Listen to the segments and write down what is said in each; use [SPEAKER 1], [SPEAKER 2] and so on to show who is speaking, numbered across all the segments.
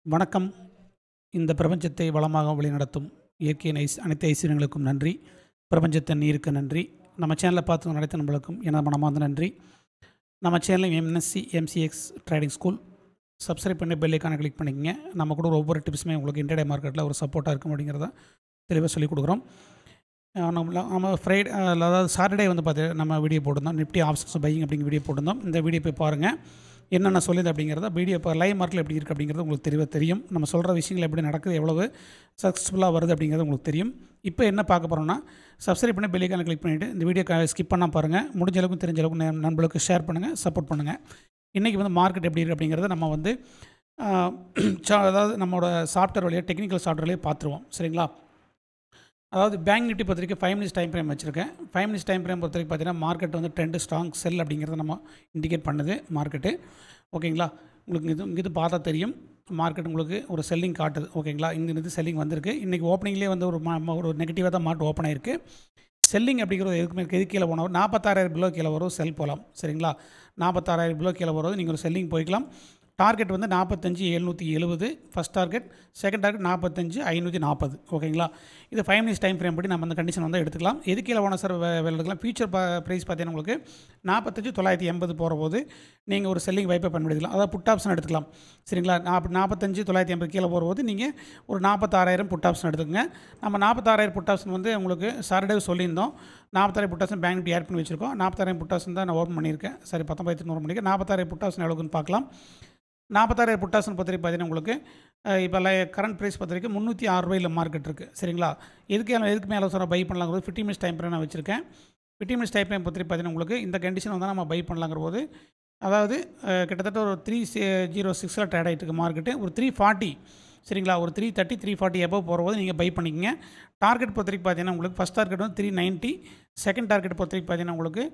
[SPEAKER 1] வணக்கம் இந்த பிரபஞ்சத்தை வளமாக வழிநடத்தும் இயற்கையின் ஐஸ் அனைத்து ஐஸ்வர்யங்களுக்கும் நன்றி பிரபஞ்சத்தின் நீருக்கு நன்றி நம்ம சேனலில் பார்த்து அனைத்து நம்மளுக்கும் எனது மனமார்ந்த நன்றி நம்ம சேனலையும் MSC MCX trading school subscribe பண்ணி பெல்லைக்கான கிளிக் பண்ணிக்கங்க நம்ம கூட ஒவ்வொரு டிப்ஸுமே உங்களுக்கு இன்டர்டே மார்க்கெட்டில் ஒரு சப்போர்ட்டாக இருக்கும் அப்படிங்கிறத தெளிவாக சொல்லிக் கொடுக்குறோம் அஹ் நம்ம நம்ம ஃப்ரைடே அதாவது சாட்டர்டே வந்து பார்த்து நம்ம வீடியோ போட்டிருந்தோம் நிப்டி ஆப்ஷன்ஸ் பையிங் அப்படிங்கிற வீடியோ போட்டிருந்தோம் இந்த வீடியோ போய் பாருங்கள் என்னென்ன சொல்லுது அப்படிங்கிறத வீடியோ இப்போ லைவ் மார்க்கில் எப்படி இருக்குது அப்படிங்கிறது உங்களுக்கு தெளிவாக தெரியும் நம்ம சொல்கிற விஷயங்கள் எப்படி நடக்குது எவ்வளவு சக்ஸஸ்ஃபுல்லாக வருது அப்படிங்கிறது உங்களுக்கு தெரியும் இப்போ என்ன பார்க்க போகிறோம்னா சப்ஸ்கிரைப் பண்ணி பெல்லைக்கான கிளிக் பண்ணிவிட்டு இந்த வீடியோ ஸ்கிப் பண்ணால் பாருங்கள் முடிஞ்ச அளவுக்கு தெரிஞ்ச அளவுக்கு நண்- நண்பர்களுக்கு ஷேர் பண்ணுங்கள் சப்போர்ட் பண்ணுங்கள் இன்றைக்கி வந்து மார்க்கெட் எப்படி இருக்குது அப்படிங்கிறத நம்ம வந்து ஆஹ், சா- அதாவது நம்மளோட சாஃப்ட்வேர் வழியாக டெக்னிக்கல் சாஃப்ட்வேர் வழியாக பார்த்துருவோம் சரிங்களா அதாவது பேங்க் நிஃப்டி பொறுத்த வரைக்கும் ஃபைவ் மினிட்ஸ் டைம் ஃப்ரேம் வச்சுருக்கேன் ஃபைவ் மினிட்ஸ் டைம் ஃப்ரேம் பொறுத்த வரைக்கும் பார்த்தீங்கன்னா மார்க்கெட் வந்து ட்ரெண்டு ஸ்ட்ராங் செல் அப்படிங்கிறத நம்ம இண்டிகேட் பண்ணுது மார்க்கெட்டு ஓகேங்களா உங்களுக்கு இது இங்கிட்டு பார்த்தா தெரியும் மார்க்கெட் உங்களுக்கு ஒரு செல்லிங் காட்டுது ஓகேங்களா இங்கே இருந்து செல்லிங் வந்திருக்கு இன்றைக்கி ஓப்பனிங்லேயே வந்து ஒரு மா- மா- ஒரு நெகட்டிவாக தான் மார்ட் ஓப்பன் ஆயிருக்கு செல்லிங் அப்படிங்கிறது எதுக்குமே எது கீழே போனால் நாற்பத்தாறாயிரம் பிலோ கீழே வரும் செல் போகலாம் சரிங்களா நாற்பத்தாறாயிரம் பிலோ கீழே வரும் நீங்கள் ஒரு செல்லிங் போய்க்கலாம் டார்கெட் வந்து நாற்பத்தஞ்சு எழுநூற்றி எழுபது ஃபஸ்ட் டார்கெட் செகண்ட் டார்கெட் நாற்பத்தஞ்சு ஐநூற்றி நாற்பது ஓகேங்களா இது ஃபைவ் மினிட்ஸ் டைம் ஃப்ரேம் படி நம்ம அந்த கண்டிஷன் வந்து எடுத்துக்கலாம் எது கீழே போனால் சார் வே- வேலை எடுக்கலாம் ஃபியூச்சர் ப்ரைஸ் பார்த்தீங்கன்னா உங்களுக்கு நாற்பத்தஞ்சு தொள்ளாயிரத்தி எண்பது போகிற போது நீங்கள் ஒரு செல்லிங் வைப்பை பயன்படுத்திக்கலாம் அதாவது புட் ஆப்ஷன் எடுத்துக்கலாம் சரிங்களா நாற்ப நாற்பத்தஞ்சு தொள்ளாயிரத்தி எண்பது கீழே போகிற போது நீங்கள் ஒரு நாற்பத்தாறாயிரம் புட் ஆப்ஷன் எடுத்துக்கங்க நம்ம நாற்பத்தாறாயிரம் புட் ஆப்ஷன் வந்து உங்களுக்கு சாட்டர்டே சொல்லியிருந்தோம் நாற்பத்தாயிரம் புட் ஆப்ஷன் பேங்க் ஆட் பண்ணி வச்சிருக்கோம் நாற்பத்தாயிரம் புட் ஆப்ஷன் தான் நான் ஓப்பன் பண்ணியிருக்கேன் சரி பத்தொம்பதாயிரத்தி நூறு மணிக்கு நாற்பத்தாயிரம் புட் ஆப்ஷன் எவ்வளோக்குன்னு பார்க்கலாம் நாற்பத்தாயிரம் புட்டாசன் பத்திரிக்கை பார்த்தீங்கன்னா உங்களுக்கு அஹ், இப்போ லை கரண்ட் ப்ரைஸ் பத்திரிக்கை முந்நூற்றி ஆறு ரூபாயில் மார்க்கெட் இருக்குது சரிங்களா எதுக்கு எதுக்கு மேலே சொல்ல பை பண்ணலாங்கிறது ஃபிஃப்டி மினிட்ஸ் டைம் நான் வச்சுருக்கேன் ஃபிஃப்டி மினிட்ஸ் டைம் ஃப்ரேம் பத்திரிக்கை பார்த்தீங்கன்னா உங்களுக்கு இந்த கண்டிஷன் வந்து நம்ம பை பண்ணலாங்கிற போது அதாவது அஹ், கிட்டத்தட்ட ஒரு த்ரீ ஜீரோ சிக்ஸில் ட்ரேட் ஆகிட்டு இருக்கு மார்க்கெட்டு ஒரு த்ரீ ஃபார்ட்டி சரிங்களா ஒரு three thirty three forty above போகிறபோது நீங்கள் பை பண்ணிக்கங்க டார்கெட் பொறுத்தவரைக்கும் பார்த்தீங்கன்னா உங்களுக்கு ஃபஸ்ட் டார்கெட் வந்து த்ரீ நைன்ட்டி செகண்ட் டார்கெட் பொறுத்தவரைக்கும் பார்த்தீங்கன்னா உங்களுக்கு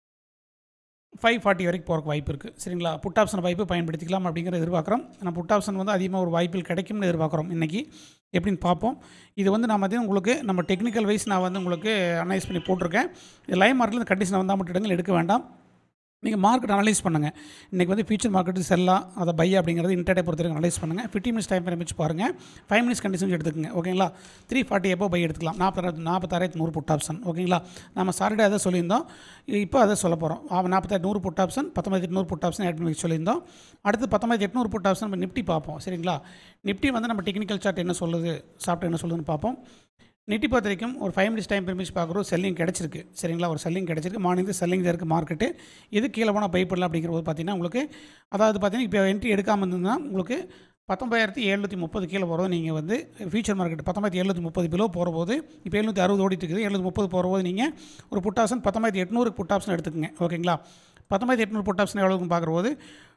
[SPEAKER 1] ஃபைவ் ஃபார்ட்டி வரைக்கும் போகிறக்கு வாய்ப்பு இருக்குது சரிங்களா புட் ஆப்ஷன் வாய்ப்பு பயன்படுத்திக்கலாம் அப்படிங்கிற எதிர்பார்க்குறோம் ஆனால் புட் ஆப்ஷன் வந்து அதிகமாக ஒரு வாய்ப்பில் கிடைக்கும்னு எதிர்பார்க்குறோம் இன்றைக்கி எப்படின்னு பார்ப்போம் இது வந்து நான் வந்து உங்களுக்கு நம்ம டெக்னிக்கல் வைஸ் நான் வந்து உங்களுக்கு அனலைஸ் பண்ணி போட்டிருக்கேன் இது லைவ் மார்க்கெட்டில் இந்த கண்டிஷன் வந்தால் மட்டும் எடுங்க எடுக்க வேண்டாம் நீங்கள் மார்க்கெட் அனலைஸ் பண்ணுங்கள் இன்றைக்கி வந்து ஃபியூச்சர் மார்க்கெட்டு செல்லா அதை பை அப்படிங்கிறது இன்டர்டே பொறுத்தவரைக்கும் அனலைஸ் பண்ணுங்கள் ஃபிஃப்டி மினிட்ஸ் டைம் ஃப்ரேம் வச்சு பாருங்கள் ஃபைவ் மினிட்ஸ் கண்டிஷன் எடுத்துக்கங்க ஓகேங்களா த்ரீ ஃபார்ட்டி எப்போ பை எடுத்துக்கலாம் நாற்பத்தாயிரத்து நாற்பத்தாயிரத்து நூறு புட் ஆப்ஷன் ஓகேங்களா நம்ம சாட்டர்டே அதை சொல்லியிருந்தோம் இப்போ அதை சொல்ல போகிறோம் நாற்பத்தாயிரத்து நூறு புட் ஆப்ஷன் பத்தொம்பது எட்நூறு புட் ஆப்ஷன் ஆட் பண்ணி வைக்க சொல்லியிருந்தோம் அடுத்து பத்தொம்பது எட்நூறு புட் ஆப்ஷன் நம்ம நிஃப்டி பார்ப்போம் சரிங்களா நிஃப்டி வந்து நம்ம டெக்னிக்கல் சார்ட் என்ன சொல்லுது சாஃப்ட்வேர் என்ன சொல்லுதுன்னு பார்ப்போம் நிட்டி பொறுத்த வரைக்கும் ஒரு ஃபைவ் மினிட்ஸ் டைம் பெர்மிஷ் பார்க்குறோம் செல்லிங் கிடச்சிருக்கு சரிங்களா ஒரு செல்லிங் கிடச்சிருக்கு மார்னிங் செல்லிங் இருக்குது மார்க்கெட்டு எது கீழே போனால் பை பண்ணலாம் அப்படிங்கிற போது பார்த்தீங்கன்னா உங்களுக்கு அதாவது பார்த்தீங்கன்னா இப்போ என்ட்ரி எடுக்காமல் இருந்ததுன்னா உங்களுக்கு பத்தொம்பதாயிரத்தி எழுநூற்றி முப்பது கீழே போகிறது நீங்கள் வந்து ஃபியூச்சர் மார்க்கெட் பத்தொம்பதாயிரத்தி எழுநூற்றி முப்பது பிலோ போகிற போது இப்போ எழுநூற்றி அறுபது ஓடிட்டு இருக்குது எழுநூற்றி முப்பது போகிற போது நீங்கள் ஒரு புட் ஆப்ஷன் பத்தொம்பதாயிரத்தி எட்நூறு புட் ஆப்ஷன் எடுத்துக்கங்க ஓகேங்களா பத்தொம்பதாயிரத்தி எட்நூறு புட் ஆப்ஷன் எவ்வளோக்குன்னு பார்க்குற போது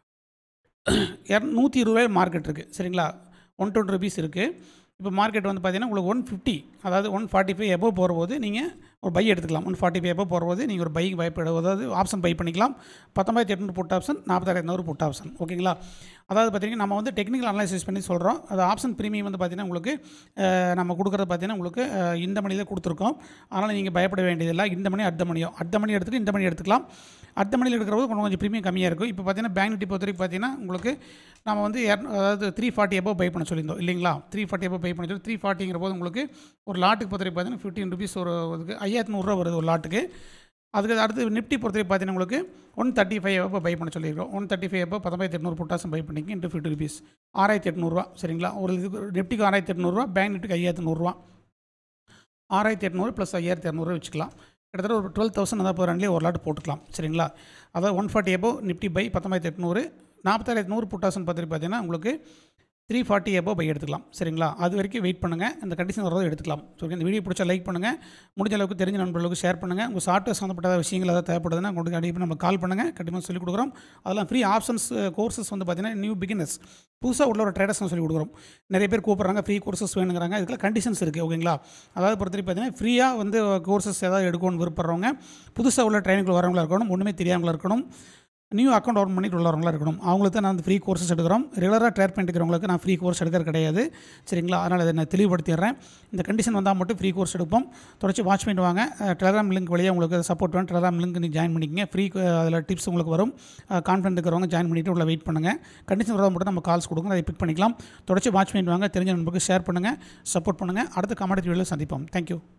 [SPEAKER 1] நூற்றி இருபது ரூபாய் மார்க்கெட் இருக்குது சரிங்களா ஒன் டுவெண்ட்டி ருபீஸ் இருக்குது இப்போ மார்க்கெட் வந்து பார்த்தீங்கன்னா உங்களுக்கு ஒன் ஃபிஃப்டி அதாவது ஒன் ஃபார்ட்டி ஃபைவ் எபோ போகிறபோது நீங்கள் ஒரு பை எடுத்துக்கலாம் ஒன் ஃபார்ட்டி ஃபைவ் எபோ போகிறபோது நீங்கள் ஒரு பை பை அதாவது ஆப்ஷன் பை பண்ணிக்கலாம் பத்தொம்பதாயிரத்தி எட்நூறு புட் ஆப்ஷன் நாற்பதாயிரத்தி நூறு புட் ஆப்ஷன் ஓகேங்களா அதாவது பார்த்தீங்கன்னா நம்ம வந்து டெக்னிக்கல் அனலைசிஸ் பண்ணி சொல்கிறோம் அது ஆப்ஷன் ப்ரீமியம் வந்து பார்த்தீங்கன்னா உங்களுக்கு அஹ், நம்ம கொடுக்குறது பார்த்தீங்கன்னா உங்களுக்கு அஹ், இந்த மணியில் கொடுத்துருக்கோம் அதனால் நீங்கள் பயப்பட வேண்டியதில்லை இந்த மணி அடுத்த மணியோ அடுத்த மணி எடுத்துட்டு இந்த மணி எடுத்துக்கலாம் அடுத்த மணியில் எடுக்கிற போது கொஞ்சம் கொஞ்சம் ப்ரீமியம் கம்மியாக இருக்கும் இப்போ பார்த்தீங்கன்னா பேங்க் நிட்டி பொறுத்த வரைக்கும் பார்த்தீங்கன்னா உங்களுக்கு நம்ம வந்து இரநூ- அதாவது த்ரீ ஃபார்ட்டி எபோ பை பண்ண சொல்லியிருந்தோம் இல்லைங்களா த்ரீ ஃபார்ட்டி எபோ பை பண்ண சொல்லி த்ரீ ஃபார்ட்டிங்கிற போது உங்களுக்கு ஒரு லாட்டுக்கு பொறுத்த வரைக்கும் பார்த்தீங்கன்னா ஃபிஃப்டீன் ருபீஸ் ஒரு இதுக்கு ஐயாயிரத்தி நூறுரூவா வருது ஒரு லாட்டுக்கு அதுக்கு அடுத்து நிஃப்டி பொறுத்த வரைக்கும் பார்த்தீங்கன்னா உங்களுக்கு one thirty five above buy பண்ண சொல்லியிருக்கோம் ஒன் தேர்ட்டி ஃபைவ் எப்போ பத்தொம்பதாயிரத்தி எட்நூறு புட்டாசம் பை பண்ணிக்க இன்ட்டு ஃபிஃப்டி ருபீஸ் ஆறாயிரத்தி எட்நூறுரூவா சரிங்களா ஒரு இதுக்கு நிஃப்டிக்கு ஆறாயிரத்தி எட்நூறுரூவா பேங்க் நிஃப்டிக்கு ஐயாயிரத்தி நூறுரூவா ஆறாயிரத்தி எட்நூறு ப்ளஸ் ஐயாயிரத்தி இரநூறுவா வச்சுக்கலாம் கிட்டத்தட்ட ஒரு டுவெல் தௌசண்ட் அதாவது இப்போ ரெண்டுலேயே ஒரு லாட் போட்டுக்கலாம் சரிங்களா அதாவது one forty above Nifty buy பத்தொம்பதாயிரத்தி எட்நூறு நாற்பத்தாயிரத்தி நூறு புட்டாசன் பத்திரிக்கை பார்த்தீங்கன்னா உங்களுக்கு த்ரீ ஃபார்ட்டி எபோ பை எடுத்துக்கலாம் சரிங்களா அது வரைக்கும் வெயிட் பண்ணுங்கள் இந்த கண்டிஷன் வரதை எடுத்துக்கலாம் ஸோ இந்த வீடியோ பிடிச்சா லைக் பண்ணுங்கள் முடிஞ்ச அளவுக்கு தெரிஞ்ச நண்பர்களுக்கு ஷேர் பண்ணுங்கள் உங்கள் சாஃப்ட்வேர் சம்மந்தப்பட்ட விஷயங்கள் ஏதாவது தேவைப்படுதுன்னா கொண்டு கண்டிப்பாக நம்ம கால் பண்ணுங்கள் கண்டிப்பாக சொல்லிக் கொடுக்குறோம் அதெல்லாம் ஃப்ரீ ஆப்ஷன்ஸ் கோர்சஸ் வந்து பார்த்தீங்கன்னா நியூ பிகினர்ஸ் புதுசாக உள்ள ஒரு ட்ரேடர்ஸ் சொல்லிக் கொடுக்குறோம் நிறைய பேர் கூப்பிட்றாங்க ஃப்ரீ கோர்சஸ் வேணுங்கிறாங்க இதுக்கெல்லாம் கண்டிஷன்ஸ் இருக்குது ஓகேங்களா அதாவது பொறுத்தவரைக்கும் பார்த்தீங்கன்னா ஃப்ரீயாக வந்து கோர்சஸ் ஏதாவது எடுக்கணும்னு விருப்பப்படுறவங்க புதுசாக உள்ள ட்ரைனிங்கில் வரவங்களா இருக்கணும் ஒன்றுமே தெரியாமங்களா இருக்கணும் நியூ அக்கௌண்ட் ஓப்பன் பண்ணிட்டு உள்ளவங்களா இருக்கணும் அவங்களுக்கு தான் நான் வந்து ஃப்ரீ கோர்சஸ் எடுக்கிறோம் ரெகுலராக ட்ரேட் பண்ணிக்கிறவங்களுக்கு நான் ஃப்ரீ கோர்ஸ் எடுக்கிறது கிடையாது சரிங்களா அதனால் இதை நான் தெளிவுபடுத்திடுறேன் இந்த கண்டிஷன் வந்தால் மட்டும் ஃப்ரீ கோர்ஸ் எடுப்போம் தொடர்ச்சி வாட்ச் பண்ணிட்டு வாங்க டெலகிராம் லிங்க் வழியாக உங்களுக்கு சப்போர்ட் வேணும் டெலகிராம் லிங்க் நீங்கள் ஜாயின் பண்ணிக்கங்க ஃப்ரீ அதில் டிப்ஸ் உங்களுக்கு வரும் கான்ஃபிடென்ட் இருக்கிறவங்க ஜாயின் பண்ணிவிட்டு உள்ள வெயிட் பண்ணுங்கள் கண்டிஷன் வரதான் மட்டும் நம்ம கால்ஸ் கொடுங்க அதை பிக் பண்ணிக்கலாம் தொடர்ச்சி வாட்ச் பண்ணிட்டு வாங்க தெரிஞ்ச நண்பருக்கு ஷேர் பண்ணுங்கள் சப்போர்ட் பண்ணுங்கள் அடுத்த கமாடிட்டி வீடியோவில் சந்திப்போம் தேங்க்யூ